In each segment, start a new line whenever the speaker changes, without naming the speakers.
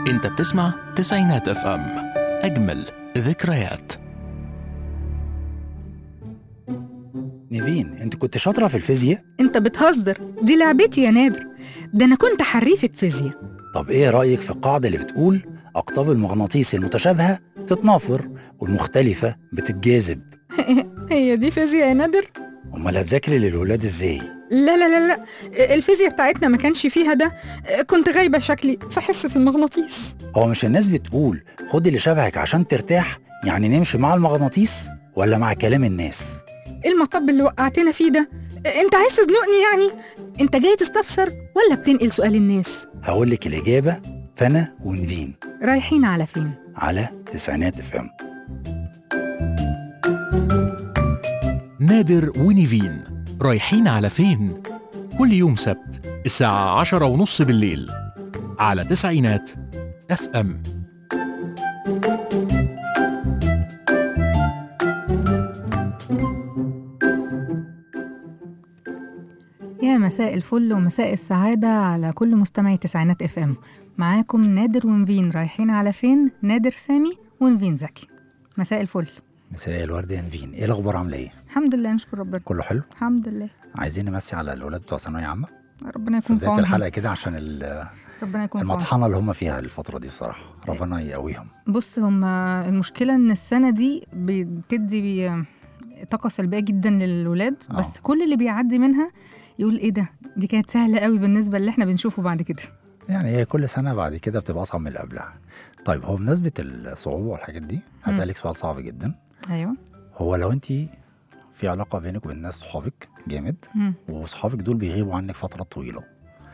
انت بتسمع تسعينات اف ام اجمل ذكريات
نيفين انت كنت شاطره في الفيزياء
انت بتهزر دي لعبتي يا نادر ده انا كنت حريفة فيزياء
طب ايه رايك في القاعده اللي بتقول اقطاب المغناطيس المتشابهه تتنافر والمختلفه بتتجاذب
هي دي فيزياء يا نادر
امال هتذاكري للولاد ازاي
لا لا لا لا الفيزياء بتاعتنا ما كانش فيها ده كنت غايبة شكلي في حصة المغناطيس
هو مش الناس بتقول خدي اللي شبهك عشان ترتاح يعني نمشي مع المغناطيس ولا مع كلام الناس
ايه المطب اللي وقعتنا فيه ده انت عايز تزنقني يعني انت جاي تستفسر ولا بتنقل سؤال الناس
هقول لك الاجابه فانا ونفين
رايحين على فين
على تسعينات اف ام
نادر ونيفين رايحين على فين؟ كل يوم سبت الساعة عشرة ونص بالليل على تسعينات اف ام
يا مساء الفل ومساء السعادة على كل مستمعي تسعينات اف ام معاكم نادر ونفين رايحين على فين نادر سامي ونفين زكي مساء الفل
مساء الورد يا نفين ايه الاخبار عامله ايه
الحمد لله نشكر ربنا
كله حلو
الحمد لله
عايزين نمسي على الاولاد بتوع ثانويه عامه
ربنا
في
يكون في
بدايه
عونهم
الحلقه كده عشان ال-
ربنا يكون في عونهم
المطحنه اللي هم فيها الفتره دي بصراحه ربنا يقويهم
بص هما المشكلة إن السنة دي بتدي بي- طاقة سلبية جدا للولاد
آه.
بس كل اللي بيعدي منها يقول إيه ده دي كانت سهلة قوي بالنسبة اللي إحنا بنشوفه بعد كده
يعني هي كل سنه بعد كده بتبقى اصعب من اللي قبلها طيب هو بمناسبه الصعوبه والحاجات دي هسالك سؤال صعب جدا
أيوه
هو لو انت في علاقه بينك وبين ناس صحابك جامد
مم.
وصحابك دول بيغيبوا عنك فتره طويله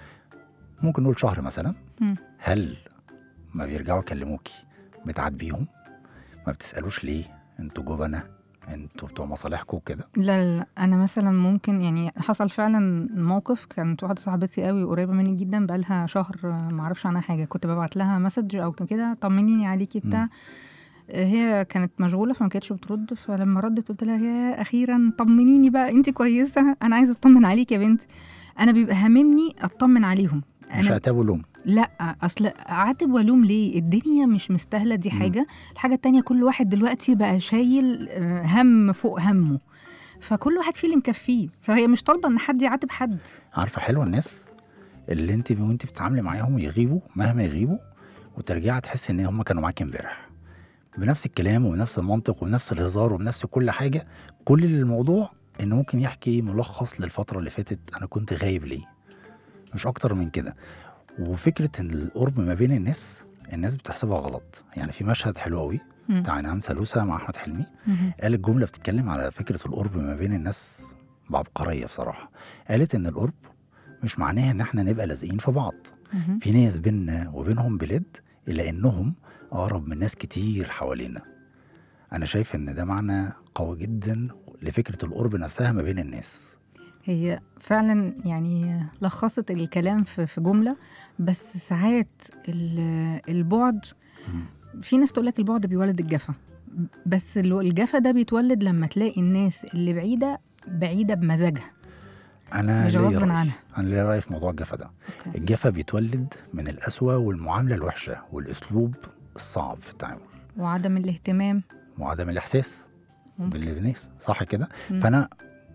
ممكن نقول شهر مثلا
مم.
هل ما بيرجعوا يكلموكي بتعاتبيهم ما بتسالوش ليه انتوا جبنه انتوا بتوع مصالحكم وكده
لا, لا لا أنا مثلا ممكن يعني حصل فعلا موقف كانت واحدة صاحبتي قوي قريبة مني جدا بقالها شهر آه، معرفش عنها حاجة كنت ببعت لها مسج أو كده طمنيني عليكي بتاع
مم.
آه، هي كانت مشغولة فما كانتش بترد فلما ردت قلت لها يا أخيرا طمنيني بقى أنت كويسة أنا عايزة أطمن عليك يا بنت أنا بيبقى هاممني أطمن عليهم
مش
أنا
عتاب ولوم
لا اصل اعاتب والوم ليه الدنيا مش مستاهله دي
مم.
حاجه الحاجه التانية كل واحد دلوقتي بقى شايل آه، هم فوق همه فكل واحد فيه اللي مكفيه فهي مش طالبه ان حد يعاتب حد
عارفه حلوه الناس اللي انت وانت بتتعاملي معاهم يغيبوا مهما يغيبوا وترجعي تحسي ان هم كانوا معاكي امبارح بنفس الكلام وبنفس المنطق وبنفس الهزار وبنفس كل حاجه كل اللي الموضوع انه ممكن يحكي ملخص للفتره اللي فاتت انا كنت غايب ليه مش اكتر من كده وفكره ان القرب ما بين الناس الناس بتحسبها غلط يعني في مشهد حلو قوي
مم.
بتاع انعام سالوسه مع احمد حلمي
مهم.
قالت جمله بتتكلم على فكره القرب ما بين الناس بعبقريه بصراحه قالت ان القرب مش معناها ان احنا نبقى لازقين في بعض
مهم.
في ناس بيننا وبينهم بلاد الا انهم اقرب من ناس كتير حوالينا انا شايف ان ده معنى قوي جدا لفكره القرب نفسها ما بين الناس
هي فعلا يعني لخصت الكلام في في جمله بس ساعات ال- البعد
مم.
في ناس تقول لك البعد بيولد الجفا بس ال- الجفا ده بيتولد لما تلاقي الناس اللي بعيده بعيده بمزاجها
انا
مش
ليا
غصب
رأي.
عنها.
انا ليا راي في موضوع الجفا ده
أوكي.
الجفا بيتولد من القسوه والمعامله الوحشه والاسلوب الصعب في التعامل
وعدم الاهتمام
وعدم الاحساس
ممكن.
بالناس صح كده
مم.
فانا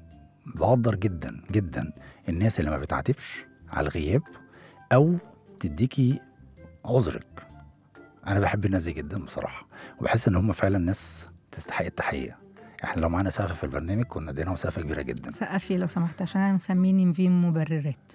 بقدر جدا جدا الناس اللي ما بتعاتبش على الغياب او تديكي عذرك انا بحب الناس دي جدا بصراحه وبحس ان هم فعلا ناس تستحق التحيه احنا لو معانا سقف في البرنامج كنا اديناهم سقفه كبيره جدا
سقفي لو سمحت عشان انا مسميني مفيم مبررات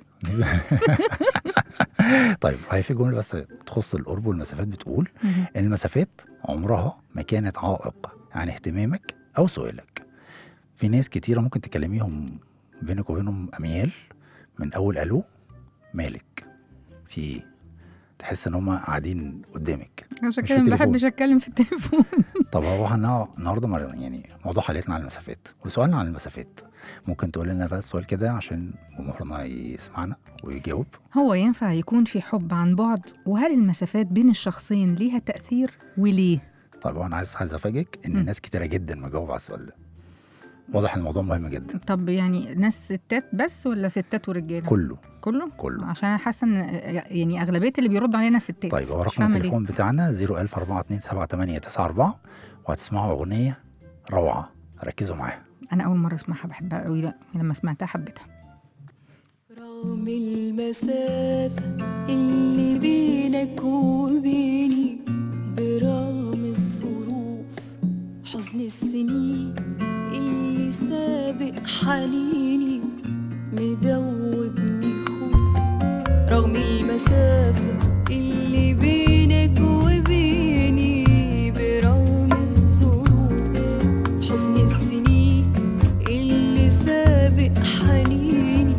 طيب هي في جمله بس تخص القرب والمسافات بتقول
مهم.
ان المسافات عمرها ما كانت عائق عن اهتمامك او سؤالك في ناس كتيره ممكن تكلميهم بينك وبينهم اميال من اول الو مالك في ايه تحس ان هم قاعدين قدامك
عشان
مش
كده ما
التليفون.
بحبش اتكلم في التليفون
طب هو احنا النهارده مر- يعني موضوع حلقتنا عن المسافات وسؤالنا عن المسافات ممكن تقول لنا بقى السؤال كده عشان جمهورنا يسمعنا ويجاوب
هو ينفع يكون في حب عن بعد وهل المسافات بين الشخصين ليها تأثير وليه؟
طيب انا عايز عايز افاجئك ان
مم.
ناس كتيره جدا مجاوب على السؤال ده واضح ان الموضوع مهم جدا
طب يعني ناس ستات بس ولا ستات ورجاله
كله
كله
كله
عشان انا حاسه ان يعني اغلبيه اللي بيردوا علينا ستات
طيب هو
مش
رقم
فاهمة ليه.
التليفون بتاعنا 010427894 وهتسمعوا اغنيه روعه ركزوا معاها
انا اول مره اسمعها بحبها قوي لا لما سمعتها حبيتها
رغم المسافة اللي بينك وبيني برغم الظروف حزن السنين اللي سابق حنيني مدوبني خوف رغم المسافة اللي بينك وبيني برغم الظروف حزن السنين اللي سابق حنيني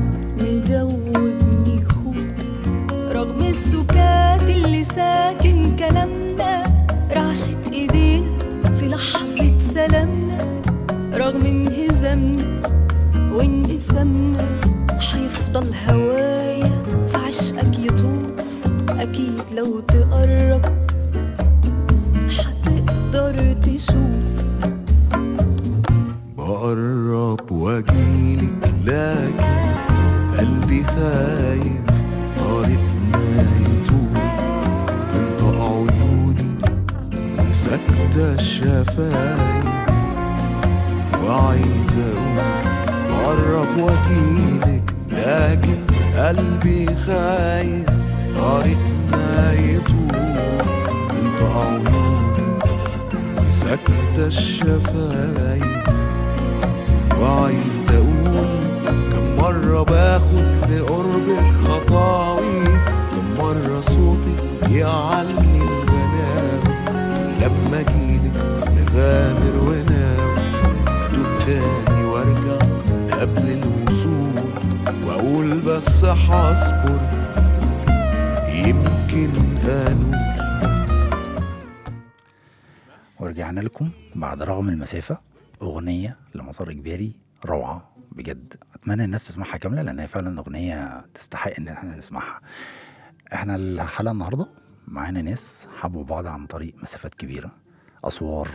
مدوبني خوف رغم السكات اللي ساكن كلامنا رعشة ايدينا في لحظة سلامنا رغم انهزامنا وانقسامنا هيفضل هوايا في عشقك يطوف اكيد لو تقرب هتقدر تشوف
بقرب واجيلك لكن قلبي خايف طريقنا يطول تنطق عيوني وساكتة الشفايف وعايز اقول بقرب واجيلك لكن قلبي خايف طريقنا يطول تنطق عيوني وساكتة الشفايف وعايز اقول كم مرة باخد لقربك خطاوي كم مرة صوتك يعلي الغنام لما اجيلك نغامر ونام اتوب تاني وارجع قبل الوصول واقول بس هصبر يمكن انوب
ورجعنا لكم بعد رغم المسافة أغنية لمسار إجباري روعة بجد أتمنى الناس تسمعها كاملة لأن هي فعلا أغنية تستحق إن احنا نسمعها احنا الحلقة النهاردة معانا ناس حبوا بعض عن طريق مسافات كبيرة أسوار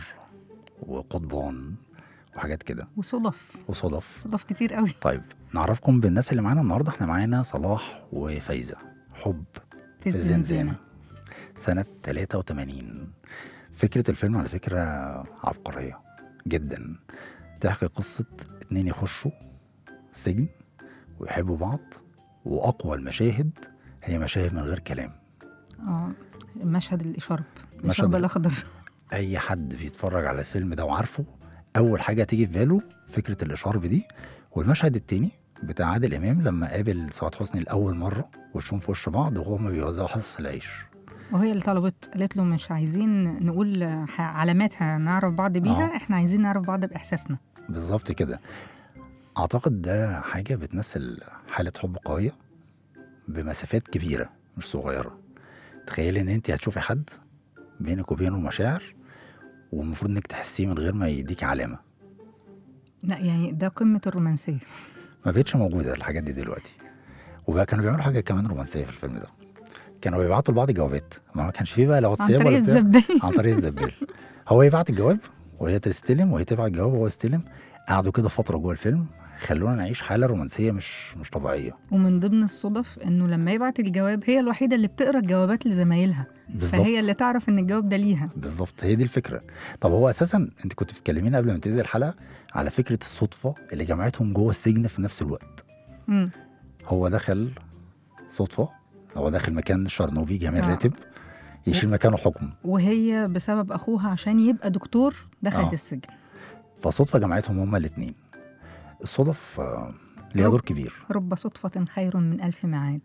وقضبان وحاجات كده
وصدف
وصدف
صدف كتير قوي
طيب نعرفكم بالناس اللي معانا النهاردة احنا معانا صلاح وفايزة حب
في الزنزانه
سنة 83 فكرة الفيلم على فكرة عبقرية جدا تحكي قصة اتنين يخشوا سجن ويحبوا بعض وأقوى المشاهد هي مشاهد من غير كلام
اه مشهد الاشارب
مشهد
الاشارب
ال-
الاخضر
أي حد بيتفرج على الفيلم ده وعارفه أول حاجة تيجي في باله فكرة الإشارب دي والمشهد التاني بتاع عادل إمام لما قابل سعاد حسني لأول مرة وشهم في وش بعض وهما بيوزعوا حصص العيش
وهي اللي طلبت قالت له مش عايزين نقول ح- علامات هنعرف بعض بيها
آه.
احنا عايزين نعرف بعض باحساسنا
بالظبط كده اعتقد ده حاجه بتمثل حاله حب قويه بمسافات كبيره مش صغيره تخيلي ان انت هتشوفي حد بينك وبينه مشاعر والمفروض انك تحسيه من غير ما يديكي علامه
لا يعني ده قمه الرومانسيه
ما بقتش موجوده الحاجات دي دلوقتي وبقى كانوا بيعملوا حاجه كمان رومانسيه في الفيلم ده كانوا بيبعتوا لبعض جوابات ما كانش فيه بقى لا
عن
واتساب
طريق
ولا بتاع.
الزبال
عن طريق الزبال هو يبعت الجواب وهي تستلم وهي تبعت الجواب وهو يستلم قعدوا كده فتره جوه الفيلم خلونا نعيش حاله رومانسيه مش مش طبيعيه
ومن ضمن الصدف انه لما يبعت الجواب هي الوحيده اللي بتقرا الجوابات لزمايلها
بالظبط
فهي اللي تعرف ان الجواب ده ليها
بالظبط هي دي الفكره طب هو اساسا انت كنت بتكلمينا قبل ما تبتدي الحلقه على فكره الصدفه اللي جمعتهم جوه السجن في نفس الوقت
مم.
هو دخل صدفه هو داخل مكان شرنوبي جمال
آه.
راتب يشيل مكانه حكم
وهي بسبب اخوها عشان يبقى دكتور دخلت
آه.
السجن
فصدفه جمعتهم هما الاثنين الصدف آه، ليها
رب.
دور كبير
رب صدفة خير من ألف ميعاد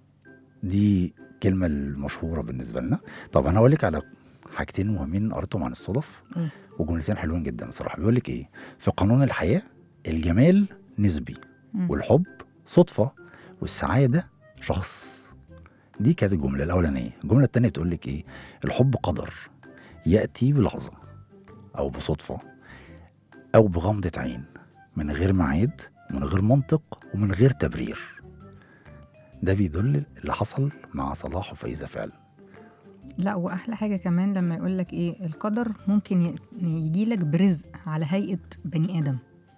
دي الكلمة المشهورة بالنسبة لنا طب أنا هقول لك على حاجتين مهمين قريتهم عن الصدف
إيه؟
وجملتين حلوين جدا بصراحة بيقول لك إيه في قانون الحياة الجمال نسبي
مم.
والحب صدفة والسعادة شخص دي كانت الجملة الأولانية الجملة التانية بتقول لك إيه الحب قدر يأتي بلحظة أو بصدفة أو بغمضة عين من غير ميعاد من غير منطق ومن غير تبرير ده بيدل اللي حصل مع صلاح وفايزة فعلا
لا وأحلى حاجة كمان لما يقول لك إيه القدر ممكن يجي لك برزق على هيئة بني آدم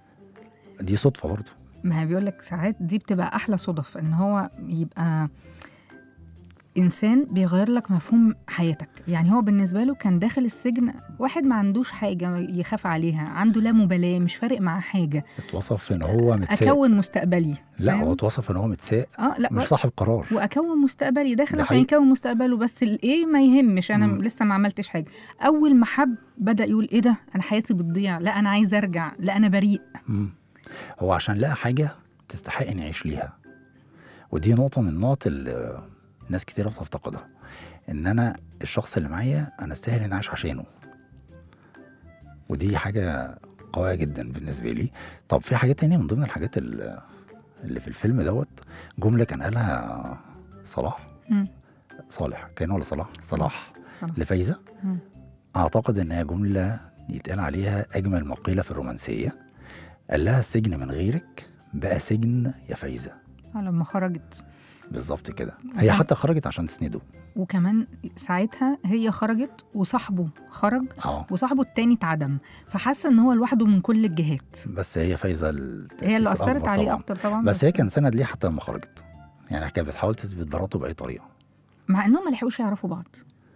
دي صدفه برضه
ما هي بيقول لك ساعات دي بتبقى احلى صدف ان هو يبقى انسان بيغير لك مفهوم حياتك يعني هو بالنسبه له كان داخل السجن واحد ما عندوش حاجه يخاف عليها عنده لا مبالاه مش فارق معاه حاجه
اتوصف ان هو متساق
اكون مستقبلي
لا
فاهم؟
هو اتوصف ان هو متساق
اه لا
مش صاحب قرار
واكون مستقبلي داخل
ده
عشان
حقيقي.
يكون مستقبله بس الايه ما يهمش انا
مم.
لسه ما عملتش حاجه اول ما حب بدا يقول ايه ده انا حياتي بتضيع لا انا عايز ارجع لا انا بريء
مم. هو عشان لقى حاجة تستحق إن يعيش ليها ودي نقطة من النقط اللي ناس كتيرة بتفتقدها إن أنا الشخص اللي معايا أنا أستاهل إن أعيش عشانه ودي حاجة قوية جدا بالنسبة لي طب في حاجات تانية من ضمن الحاجات اللي اللي في الفيلم دوت جملة كان قالها صلاح
مم.
صالح كان ولا صلاح صلاح
صلاح.
لفايزة
مم.
أعتقد إنها جملة يتقال عليها أجمل مقيلة في الرومانسية قال لها السجن من غيرك بقى سجن يا فايزة
آه، لما خرجت
بالظبط كده هي
وكان-
حتى خرجت عشان تسنده
وكمان ساعتها هي خرجت وصاحبه خرج
اه
وصاحبه التاني اتعدم فحاسه ان هو لوحده من كل الجهات
بس هي فايزة التأسيس
هي اللي اثرت
الأكبر
عليه
طبعاً.
اكتر طبعا
بس هي كان سند ليه حتى لما خرجت يعني كانت بتحاول تثبت براءته بأي طريقة
مع انهم ما لحقوش يعرفوا بعض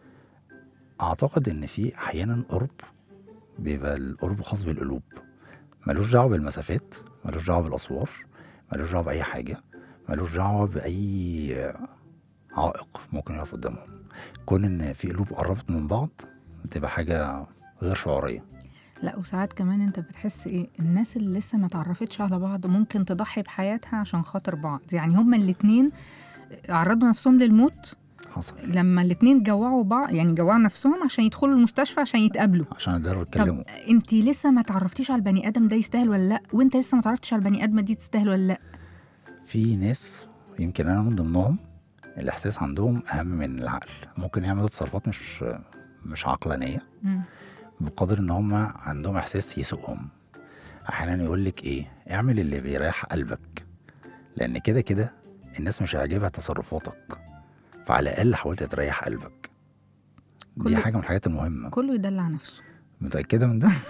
أعتقد إن في أحيانا قرب بيبقى القرب خاص بالقلوب ملوش دعوة بالمسافات ملوش دعوة بالأسوار ملوش دعوة بأي حاجة ملوش دعوة بأي عائق ممكن يقف قدامهم كون إن في قلوب قربت من بعض بتبقى حاجة غير شعورية
لا وساعات كمان انت بتحس ايه الناس اللي لسه ما تعرفتش على بعض ممكن تضحي بحياتها عشان خاطر بعض يعني هما الاتنين عرضوا نفسهم للموت
حصل
لما الاتنين جوعوا بعض يعني جوعوا نفسهم عشان يدخلوا المستشفى عشان يتقابلوا
عشان يقدروا
طب
يتكلموا
انت لسه ما تعرفتيش على البني ادم ده يستاهل ولا لا وانت لسه ما تعرفتش على البني ادمه دي تستاهل ولا لا
في ناس يمكن أنا من ضمنهم الإحساس عندهم أهم من العقل ممكن يعملوا تصرفات مش مش عقلانية
مم.
بقدر ان هم عندهم احساس يسوقهم احيانا يقول لك ايه اعمل اللي بيريح قلبك لان كده كده الناس مش هيعجبها تصرفاتك فعلى الاقل حاولت تريح قلبك دي
كل-
حاجه من الحاجات المهمه
كله يدلع نفسه
متاكده من ده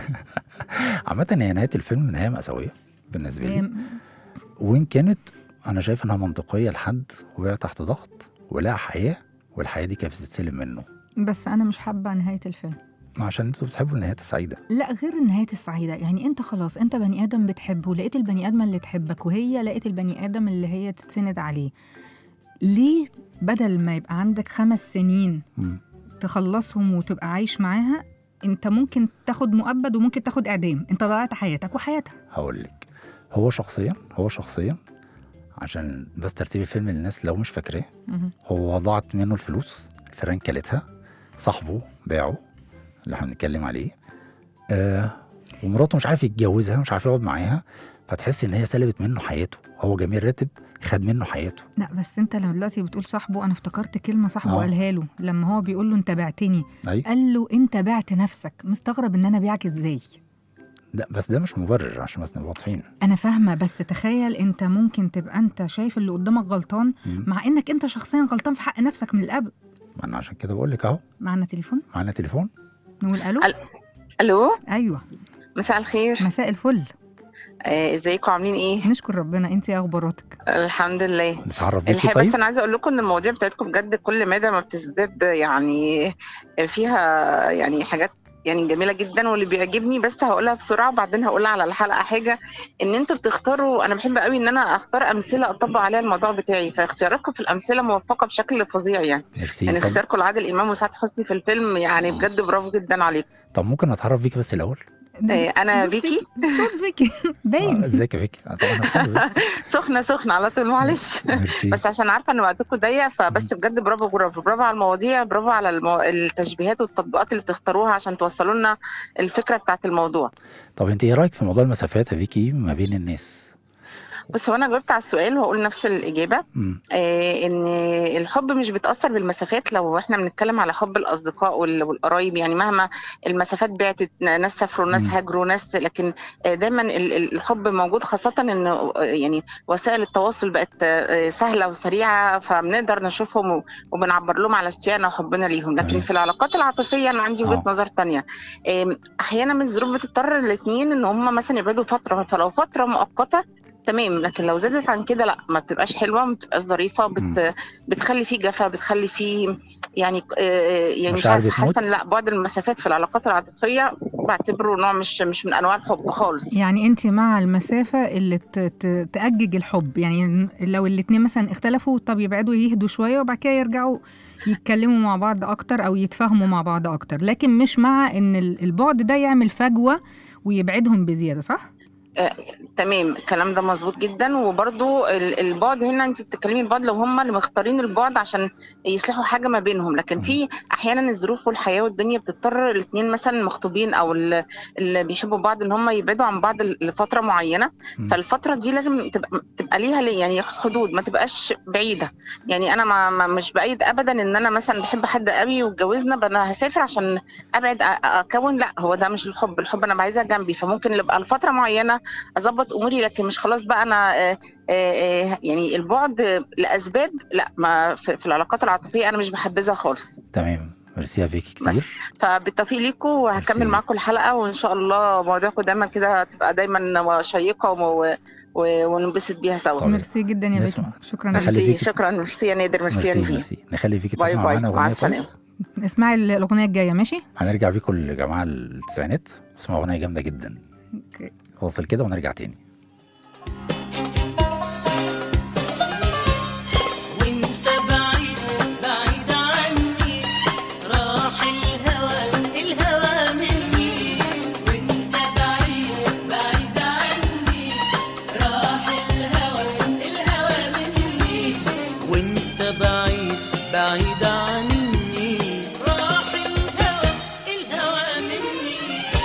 عامه هي نهايه الفيلم نهايه مأساويه بالنسبه لي
هي
وان كانت انا شايف انها منطقيه لحد وقع تحت ضغط ولقى حياه والحياه دي كانت بتتسلم منه
بس انا مش حابه نهايه الفيلم
عشان انتوا بتحبوا النهايات السعيده
لا غير النهاية السعيدة يعني انت خلاص انت بني ادم بتحبه ولقيت البني ادم اللي تحبك وهي لقيت البني ادم اللي هي تتسند عليه ليه بدل ما يبقى عندك خمس سنين
مم.
تخلصهم وتبقى عايش معاها انت ممكن تاخد مؤبد وممكن تاخد اعدام انت ضيعت حياتك وحياتها
هقول لك هو شخصيا هو شخصيا عشان بس ترتيب الفيلم للناس لو مش فاكراه
مهم.
هو ضاعت منه الفلوس الفيران كلتها صاحبه باعه اللي احنا بنتكلم عليه آه ومراته مش عارف يتجوزها مش عارف يقعد معاها فتحس ان هي سلبت منه حياته هو جميل راتب خد منه حياته
لا بس انت لما دلوقتي بتقول صاحبه انا افتكرت كلمة صاحبه
آه.
قالها له لما هو بيقول له انت بعتني
اي
قال له انت بعت نفسك مستغرب ان انا بيعك ازاي
لا بس ده مش مبرر عشان بس نبقى واضحين
انا فاهمه بس تخيل انت ممكن تبقى انت شايف اللي قدامك غلطان
مم.
مع انك انت شخصيا غلطان في حق نفسك من القبل
ما انا عشان كده بقول لك اهو
معنا تليفون
معانا تليفون
نقول الو
أل- الو
ايوه
مساء الخير
مساء الفل
آه، ازيكم عاملين ايه
نشكر ربنا انت ايه اخباراتك
الحمد لله
نتعرف بيكي
الحقيقه بس
طيب
انا عايزه اقول لكم ان المواضيع بتاعتكم بجد كل مدى ما بتزداد يعني فيها يعني حاجات يعني جميله جدا واللي بيعجبني بس هقولها بسرعه وبعدين هقولها على الحلقه حاجه ان انتوا بتختاروا انا بحب قوي ان انا اختار امثله اطبق عليها الموضوع بتاعي فاختياراتكم في الامثله موفقه بشكل فظيع يعني
ميرسي
يعني
طب,
اختياركم لعادل امام وسعاد حسني في الفيلم يعني بجد برافو جدا عليكم
طب ممكن اتعرف بيكي بس الاول
ده
آه، أنا
صوت
فيكي.
صوت فيكي
آه،
باين
ازيك يا فيكي آه، طبعا أنا حافظ.
سخنه سخنه على طول معلش
ميرسي
بس عشان عارفه ان وقتكم ضيق فبس بجد برافو برافو برافو على المواضيع برافو على المو... التشبيهات والتطبيقات اللي بتختاروها عشان توصلوا لنا الفكره بتاعت الموضوع
طب انت ايه رايك في موضوع المسافات يا فيكي ما بين الناس
بص هو انا جاوبت على السؤال وهقول نفس الاجابه
مم.
آه، ان الحب مش بيتاثر بالمسافات لو احنا بنتكلم على حب الاصدقاء وال- والقرايب يعني مهما المسافات بعتت ناس سافروا ناس
مم.
هاجروا ناس لكن آه، دايما ال- ال- الحب موجود خاصه ان آه، يعني وسائل التواصل بقت آه، سهله وسريعه فبنقدر نشوفهم و- وبنعبر لهم على اشتياقنا وحبنا ليهم لكن
تمام.
في العلاقات العاطفيه انا عندي وجهه
آه.
نظر تانية آم، احيانا من الظروف بتضطر الاثنين ان هم مثلا يبعدوا فتره فلو فتره مؤقته تمام لكن لو زادت عن كده لا ما بتبقاش حلوه ما بتبقاش ظريفه بت بتخلي فيه جفا بتخلي فيه يعني آه، يعني مش
مشاعر
عارفه
بتموت؟
حاسه إن لا بعد المسافات في العلاقات العاطفيه بعتبره نوع مش مش من انواع الحب خالص
يعني انت مع المسافه اللي ت- ت- تاجج الحب يعني لو الاتنين مثلا اختلفوا طب يبعدوا يهدوا شويه وبعد كده يرجعوا يتكلموا مع بعض اكتر او يتفاهموا مع بعض اكتر لكن مش مع ان ال- البعد ده يعمل فجوه ويبعدهم بزياده صح
تمام الكلام ده مظبوط جدا وبرضو ال- البعد هنا انت بتتكلمي البعد لو هم اللي مختارين البعد عشان يصلحوا حاجه ما بينهم لكن في احيانا الظروف والحياه والدنيا بتضطر الاثنين مثلا مخطوبين او ال- اللي بيحبوا بعض ان هم يبعدوا عن بعض ل- لفتره معينه
مم.
فالفتره دي لازم تبقى تبقى ليها لي- يعني حدود ما تبقاش بعيده يعني انا ما ما- مش بايد ابدا ان انا مثلا بحب حد قوي واتجوزنا بقى انا هسافر عشان ابعد أ- اكون لا هو ده مش الحب الحب انا عايزها جنبي فممكن يبقى لفتره معينه اظبط اموري لكن مش خلاص بقى انا آه، آه، آه، يعني البعد لاسباب لا ما في في العلاقات العاطفيه انا مش بحبذها خالص
تمام ميرسي يا فيكي
بس.
كتير
فبالتوفيق ليكم وهكمل
ميرسي.
معاكم الحلقه وان شاء الله مواضيعكم دايما كده تبقى دايما شيقه و- و- وننبسط بيها سوا
طبعا.
ميرسي جدا يا
نسمع.
بيكي شكرا
نخلي
لك
ميرسي
فيكي-
شكرا ميرسي يا نادر ميرسي يا
ميرسي
نبيل
ميرسي نخلي فيكي
باي
تسمع
باي
معانا
مع
اغنيه طيب
السلامه
اسمعي الاغنيه الجايه ماشي
هنرجع بيكم لجماعه التسعينات اسمعوا اغنيه جامده جدا
اوكي
فاصل كده ونرجع تاني
وانت بعيد بعيد عني راح الهوى الهوى مني وانت بعيد بعيد عني راح الهوى الهوى مني وانت بعيد بعيد عني راح الهوى الهوى مني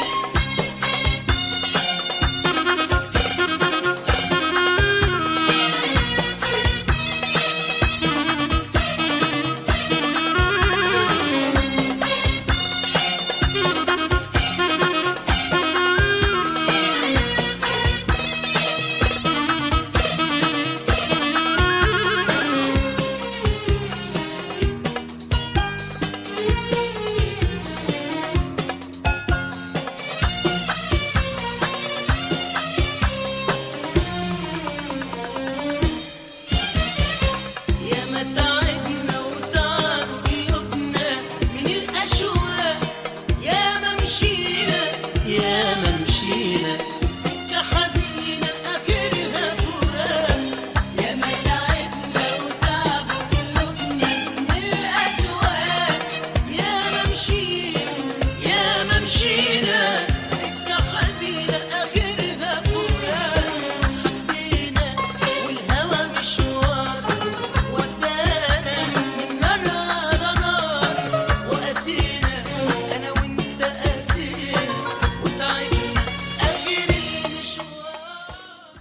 يا ما تعبنا وتعب قلوبنا من الأشواق يا ما مشينا يا ما مشينا سكة حزينة آخرها فراق يا ما تعبنا وتعب قلوبنا من الأشواق يا ما مشينا يا ما مشينا سكة حزينة آخرها فراق حبينا والهوى مشوار ودانا من نار على نار وقاسينا انا وانت قاسينا وتعبنا اخر المشوار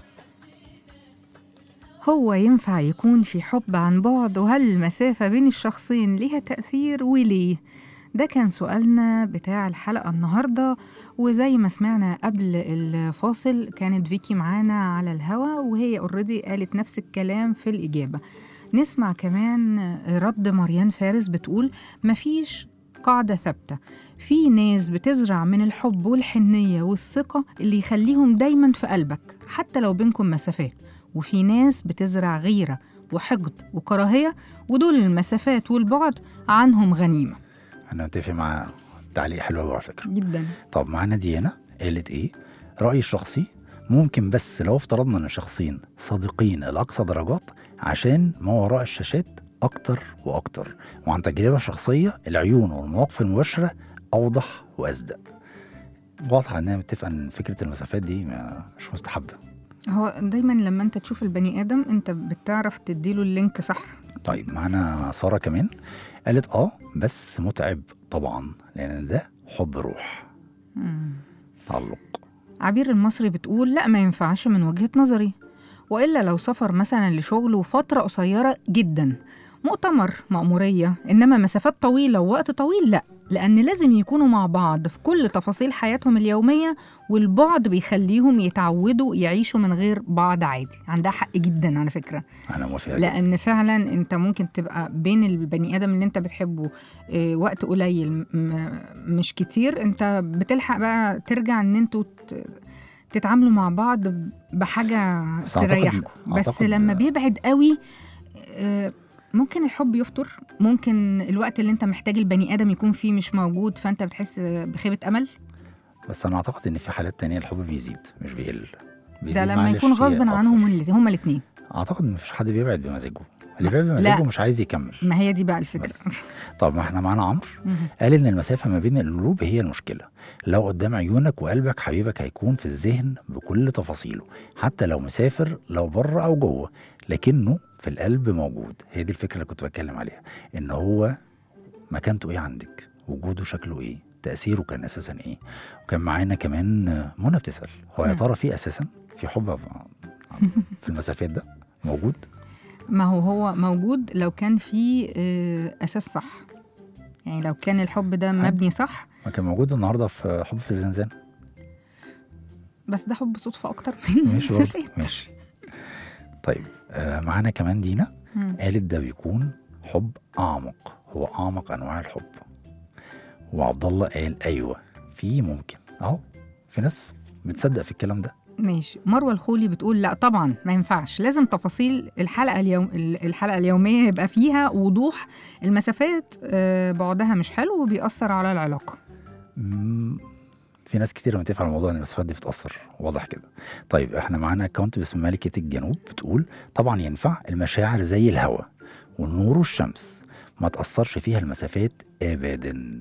هو ينفع يكون في حب عن بعد وهل المسافة بين الشخصين ليها تأثير وليه؟ ده كان سؤالنا بتاع الحلقة النهاردة وزي ما سمعنا قبل الفاصل كانت فيكي معانا على الهوا وهي اوريدي قالت نفس الكلام في الإجابة نسمع كمان رد مريان فارس بتقول مفيش قاعدة ثابتة في ناس بتزرع من الحب والحنية والثقة اللي يخليهم دايما في قلبك حتى لو بينكم مسافات وفي ناس بتزرع غيرة وحقد وكراهية ودول المسافات والبعد عنهم غنيمة
انا متفق مع تعليق حلو قوي على فكره
جدا
طب معانا ديانا قالت ايه رايي الشخصي ممكن بس لو افترضنا ان شخصين صادقين لاقصى درجات عشان ما وراء الشاشات اكتر واكتر وعن تجربه شخصيه العيون والمواقف المباشره اوضح واصدق واضحه انها متفقه ان فكره المسافات دي ما- مش مستحبه
هو دايما لما انت تشوف البني آدم انت بتعرف تديله اللينك صح
طيب معانا ساره كمان قالت اه بس متعب طبعا لان ده حب روح
مم.
تعلق
عبير المصري بتقول لا ما ينفعش من وجهة نظري والا لو سفر مثلا لشغل وفتره قصيره جدا مؤتمر مأمورية إنما مسافات طويلة ووقت طويل لا لأن لازم يكونوا مع بعض في كل تفاصيل حياتهم اليومية والبعد بيخليهم يتعودوا يعيشوا من غير بعض عادي عندها حق جدا على فكرة
انا موافق جداً.
لان فعلا انت ممكن تبقى بين البني ادم اللي انت بتحبه آه، وقت قليل م- مش كتير انت بتلحق بقى ترجع ان انتوا ت- تتعاملوا مع بعض بحاجه
بس أعتقد-
تريحكم بس
أعتقد-
لما بيبعد قوي آه، ممكن الحب يفتر ممكن الوقت اللي انت محتاج البني ادم يكون فيه مش موجود فانت بتحس بخيبه امل
بس انا اعتقد ان في حالات تانية الحب بيزيد مش بيقل
ده
بيزيد
لما
مع
يكون غصب
الاشتياق
عنهم
أكتر.
ال- هما الاثنين
اعتقد ان مفيش حد بيبعد بمزاجه اللي بيبعد بمزاجه مش عايز يكمل
ما هي دي بقى الفكره
بس. طب ما احنا معانا عمرو
مهم.
قال ان المسافه ما بين القلوب هي المشكله لو قدام عيونك وقلبك حبيبك هيكون في الذهن بكل تفاصيله حتى لو مسافر لو بره او جوه لكنه في القلب موجود هي دي الفكره اللي كنت بتكلم عليها ان هو مكانته ايه عندك وجوده شكله ايه تاثيره كان اساسا ايه وكان معانا كمان آه، منى بتسال هو يا
مم.
ترى في اساسا في حب في المسافات ده موجود
ما هو هو موجود لو كان في آه، اساس صح يعني لو كان الحب ده مبني صح
ما كان موجود النهارده في حب في الزنزانه
بس ده حب صدفه اكتر من
ماشي برضه
مسافات.
ماشي طيب آه معانا كمان دينا
مم.
قالت ده بيكون حب اعمق هو اعمق انواع الحب وعبد الله قال ايوه في ممكن اهو في ناس بتصدق في الكلام ده
ماشي مروه الخولي بتقول لا طبعا ما ينفعش لازم تفاصيل الحلقه اليوم الحلقه اليوميه يبقى فيها وضوح المسافات آه، بعدها مش حلو وبيأثر على العلاقه
مم، في ناس كتير متفق على الموضوع ان المسافات دي بتاثر واضح كده طيب احنا معانا اكونت باسم ملكه الجنوب بتقول طبعا ينفع المشاعر زي الهواء والنور والشمس ما تاثرش فيها المسافات ابدا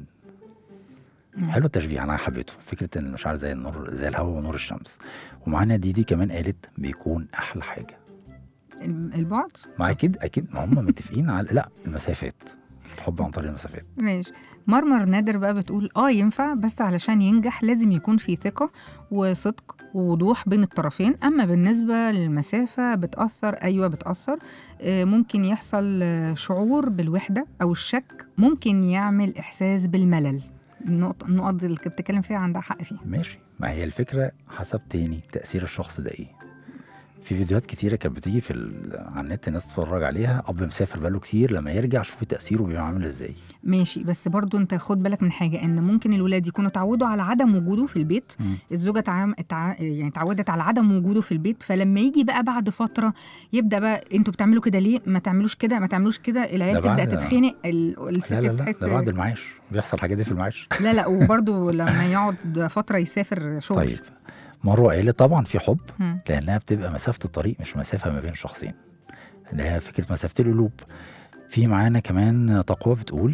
مم.
حلو التشبيه انا حبيته فكره ان المشاعر زي النور زي الهواء ونور الشمس ومعانا ديدي كمان قالت بيكون احلى حاجه
الم- البعد
ما اكيد اكيد ما هم متفقين على لا المسافات الحب عن طريق المسافات
ماشي مرمر نادر بقى بتقول اه ينفع بس علشان ينجح لازم يكون في ثقة وصدق ووضوح بين الطرفين أما بالنسبة للمسافة بتأثر أيوة بتأثر آه، ممكن يحصل آه، شعور بالوحدة أو الشك ممكن يعمل إحساس بالملل النقطة النقط دي اللي كنت بتتكلم فيها عندها حق فيها
ماشي ما هي الفكره حسب تاني تاثير الشخص ده ايه في فيديوهات كتيرة كانت بتيجي في ال- على النت الناس تتفرج عليها أب مسافر بقاله كتير لما يرجع شوفي تأثيره بيبقى عامل ازاي
ماشي بس برضو انت خد بالك من حاجة ان ممكن الولاد يكونوا اتعودوا على عدم وجوده في البيت
مم.
الزوجة تعام... تع... يعني اتعودت على عدم وجوده في البيت فلما يجي بقى بعد فترة يبدأ بقى انتوا بتعملوا كده ليه ما تعملوش كده ما تعملوش كده العيال
ده بعد-
تبدأ تتخنق ال... الست
لا لا لا
تحس
ده بعد المعاش بيحصل الحاجات دي في المعاش
لا لا وبرضو لما يقعد فترة يسافر شغل
طيب مروه قالت طبعا في حب
مم.
لانها بتبقى مسافه الطريق مش مسافه ما بين شخصين اللي هي فكره مسافه القلوب في معانا كمان تقوى بتقول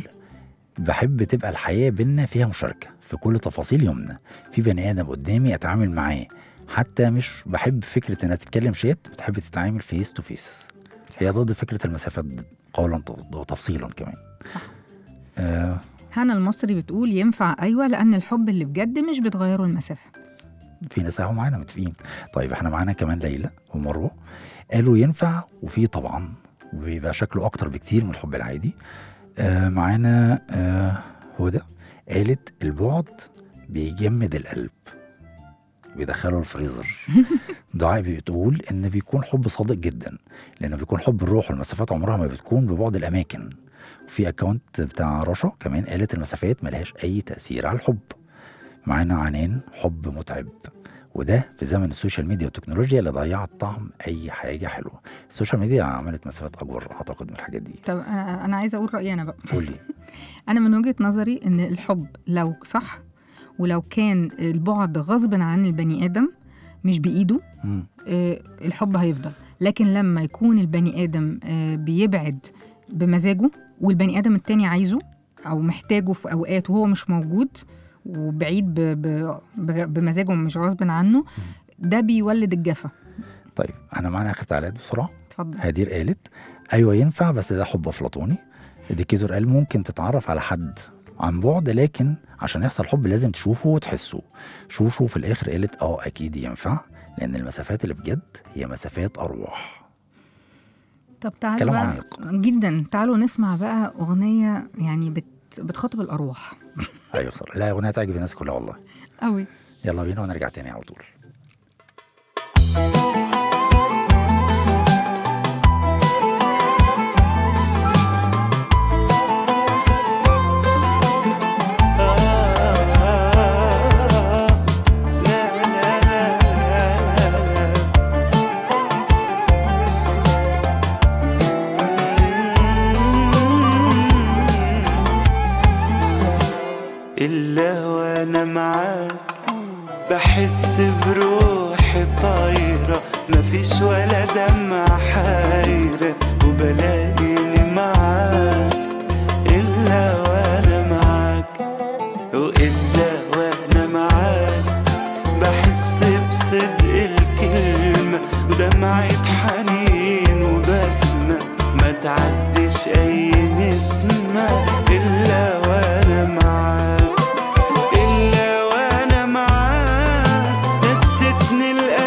بحب تبقى الحياه بينا فيها مشاركه في كل تفاصيل يومنا في بني ادم قدامي اتعامل معاه حتى مش بحب فكره انها تتكلم شات بتحب تتعامل فيس تو فيس هي ضد فكره المسافات قولا وتفصيلا كمان آه
هنا المصري بتقول ينفع ايوه لان الحب اللي بجد مش بتغيره المسافة
في ناس اهو معانا متفقين طيب احنا معانا كمان ليلى ومروه قالوا ينفع وفي طبعا وبيبقى شكله اكتر بكتير من الحب العادي آه معانا آه هدى قالت البعد بيجمد القلب ويدخله الفريزر دعاء بتقول ان بيكون حب صادق جدا لانه بيكون حب الروح والمسافات عمرها ما بتكون ببعد الاماكن وفي اكونت بتاع رشا كمان قالت المسافات ملهاش اي تاثير على الحب معانا عنان حب متعب وده في زمن السوشيال ميديا والتكنولوجيا اللي ضيعت طعم اي حاجه حلوه السوشيال ميديا عملت مسافات اكبر اعتقد من الحاجات دي
طب انا انا عايزه اقول رايي انا بقى
قولي
انا من وجهه نظري ان الحب لو صح ولو كان البعد غصب عن البني ادم مش بايده
مم.
آه، الحب هيفضل لكن لما يكون البني ادم آه، بيبعد بمزاجه والبني ادم التاني عايزه او محتاجه في اوقات وهو مش موجود وبعيد ب- ب- ب- بمزاجه مش غصب عنه ده بيولد الجفا
طيب انا معانا اخر تعليقات بسرعه
اتفضل
هدير قالت ايوه ينفع بس ده حب افلاطوني ديكيزور قال ممكن تتعرف على حد عن بعد لكن عشان يحصل حب لازم تشوفه وتحسه شوشو في الاخر قالت اه اكيد ينفع لان المسافات اللي بجد هي مسافات ارواح
طب تعالوا
كلام
بقى
عميق.
جدا تعالوا نسمع بقى اغنيه يعني بت بتخاطب الارواح
ايوه بصراحه لا اغنيه تعجب الناس كلها والله
قوي
يلا بينا ونرجع تاني على طول
إلا وأنا معاك بحس بروحي طايرة مفيش ولا دمعة حايرة وبلاقيني معاك إلا وأنا معاك وإلا وأنا معاك بحس بصدق الكلمة ودمعة حنين وبسمة ما تعدش أي نسمة إلا وأنا معاك إلا وأنا معاك نستني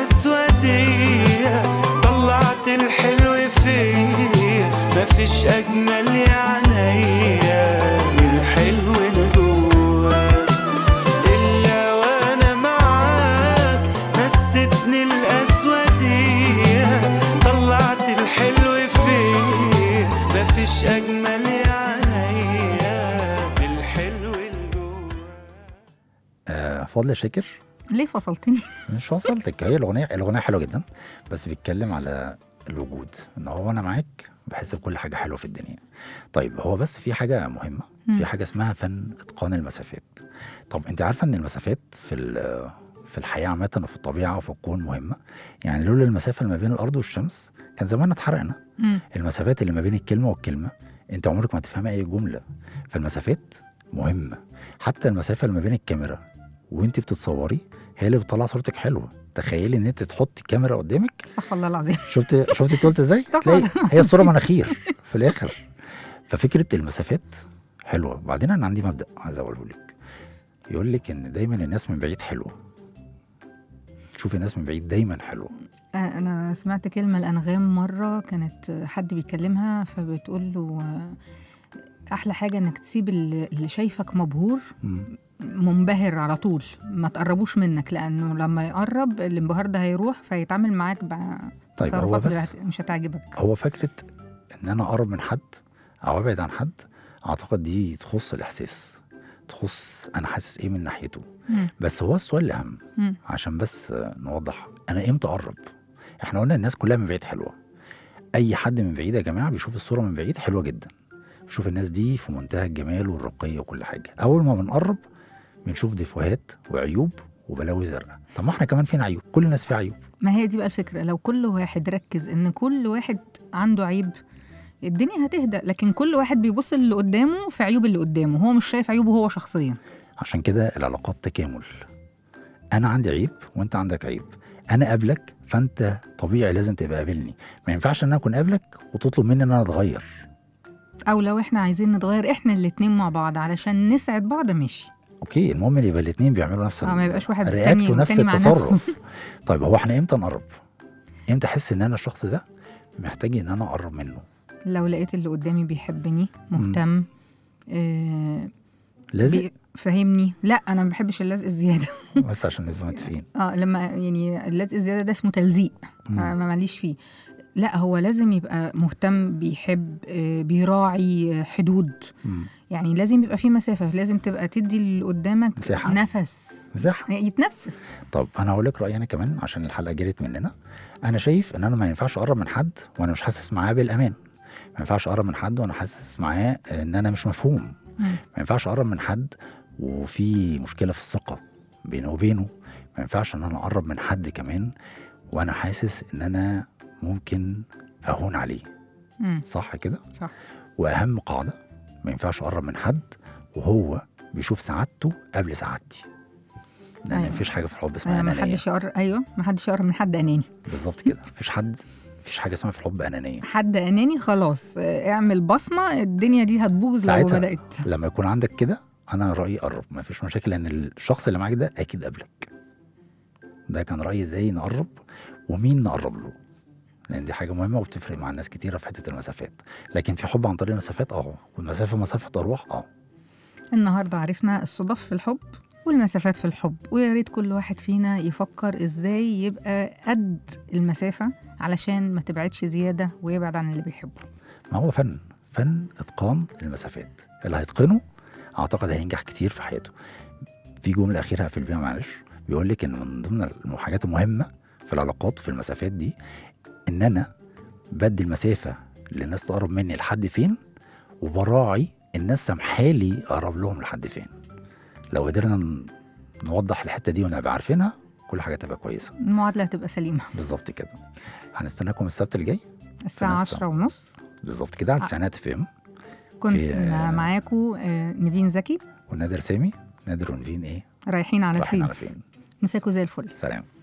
الأسودية طلعت الحلو فيا مفيش أجمل يا عينيا من الحلو اللي جواك إلا وأنا معاك مستني الأسودية طلعت الحلو فيا مفيش أجمل يا عينيا من الحلو اللي جواك
آه فضل شاكر
ليه فصلتني
مش وصلتك هي الاغنيه الاغنيه حلوه جدا بس بيتكلم على الوجود ان هو انا معاك بحس بكل حاجه حلوه في الدنيا طيب هو بس في حاجه مهمه
مم.
في حاجه اسمها فن اتقان المسافات طب انت عارفه ان المسافات في ال- في الحياه عامه وفي الطبيعه وفي الكون مهمه يعني لولا المسافه اللي ما بين الارض والشمس كان زماننا اتحرقنا
مم.
المسافات اللي ما بين الكلمه والكلمه انت عمرك ما تفهمي اي جمله فالمسافات مهمه حتى المسافه اللي ما بين الكاميرا وانت بتتصوري هي اللي بتطلع صورتك حلوه تخيلي ان انت تحطي كاميرا قدامك
استغفر الله العظيم
شفت شفت انت قلت ازاي
طبعا.
تلاقي هي الصوره مناخير في الاخر ففكره المسافات حلوه وبعدين انا عندي مبدا عايز اقوله لك يقول لك ان دايما الناس من بعيد حلوه تشوفي الناس من بعيد دايما حلوه
آه، انا سمعت كلمه الانغام مره كانت حد بيكلمها فبتقول له آه، احلى حاجه انك تسيب اللي اللي شايفك مبهور
مم.
منبهر على طول ما تقربوش منك لانه لما يقرب الانبهار ده هيروح فيتعامل معاك بقى
طيب هو
تصرفات
بس
بتاعت- مش هتعجبك
هو فكره ان انا اقرب من حد او ابعد عن حد اعتقد دي تخص الاحساس تخص انا حاسس ايه من ناحيته
مم.
بس هو السؤال الاهم
مم.
عشان بس آه، نوضح انا امتى اقرب احنا قلنا الناس كلها من بعيد حلوه اي حد من بعيد يا جماعه بيشوف الصوره من بعيد حلوه جدا بيشوف الناس دي في منتهى الجمال والرقي وكل حاجه اول ما بنقرب بنشوف ديفوهات وعيوب وبلاوي زرقاء طب ما احنا كمان فينا عيوب كل الناس فيها عيوب
ما هي دي بقى الفكره لو كل واحد ركز ان كل واحد عنده عيب الدنيا هتهدى لكن كل واحد بيبص اللي قدامه في عيوب اللي قدامه هو مش شايف عيوبه هو شخصيا
عشان كده العلاقات تكامل انا عندي عيب وانت عندك عيب انا قابلك فانت طبيعي لازم تبقى قابلني ما ينفعش ان انا اكون قابلك وتطلب مني ان انا اتغير
او لو احنا عايزين نتغير احنا الاتنين مع بعض علشان نسعد بعض ماشي
اوكي المهم اللي يبقى الاثنين بيعملوا نفس
اه ما يبقاش واحد
الرياكت
تاني
ونفس
تاني مع
التصرف
نفسه
طيب هو احنا امتى نقرب امتى احس ان انا الشخص ده محتاج ان انا اقرب منه
لو لقيت اللي قدامي بيحبني مهتم آه
لازم
بي- فاهمني لا انا ما بحبش اللزق الزياده
بس عشان نبقى متفقين
اه لما يعني اللزق الزياده ده اسمه تلزيق
مم.
آه ما ماليش فيه لا هو لازم يبقى مهتم بيحب آه بيراعي آه، حدود
مم.
يعني لازم يبقى في مسافه لازم تبقى تدي اللي قدامك
مساحة.
نفس
مساحه
يتنفس
طب انا هقول لك رايي انا كمان عشان الحلقه جرت مننا انا شايف ان انا ما ينفعش اقرب من حد وانا مش حاسس معاه بالامان ما ينفعش اقرب من حد وانا حاسس معاه ان انا مش مفهوم
مم.
ما ينفعش اقرب من حد وفي مشكله في الثقه بينه وبينه ما ينفعش ان انا اقرب من حد كمان وانا حاسس ان انا ممكن اهون عليه
مم.
صح كده
صح
واهم قاعده ما ينفعش اقرب من حد وهو بيشوف سعادته قبل سعادتي لان
أيوة.
مفيش حاجه في الحب اسمها
آه ما
انانيه
حدش يقرب ايوه ما حدش يقرب من حد اناني
بالظبط كده مفيش حد مفيش حاجه اسمها في الحب انانيه
حد اناني خلاص آه، اعمل بصمه الدنيا دي هتبوظ لو
ساعتها
بدات
لما يكون عندك كده انا رايي قرب مفيش مشاكل لان الشخص اللي معاك ده اكيد قبلك ده كان رايي ازاي نقرب ومين نقرب له لان دي حاجه مهمه وبتفرق مع الناس كتيره في حته المسافات لكن في حب عن طريق المسافات اه والمسافه مسافه ارواح اه
النهارده عرفنا الصدف في الحب والمسافات في الحب ويا ريت كل واحد فينا يفكر ازاي يبقى قد المسافه علشان ما تبعدش زياده ويبعد عن اللي بيحبه
ما هو فن فن اتقان المسافات اللي هيتقنه اعتقد هينجح كتير في حياته في جمله اخيره هقفل بيها معلش بيقول لك ان من ضمن الحاجات المهمه في العلاقات في المسافات دي ان انا بدي المسافه للناس تقرب مني لحد فين وبراعي الناس سامحالي اقرب لهم لحد فين لو قدرنا ن- نوضح الحته دي ونبقى عارفينها كل حاجه تبقى كويسه
المعادله هتبقى سليمه
بالظبط كده هنستناكم السبت اللي جاي
الساعه
نفس
10 ونص
بالظبط كده على تسعينات فيم
كنا معاكم آه، نيفين زكي
ونادر سامي نادر ونفين ايه
رايحين على
رايحين
فين
على فين
مساكوا زي الفل
سلام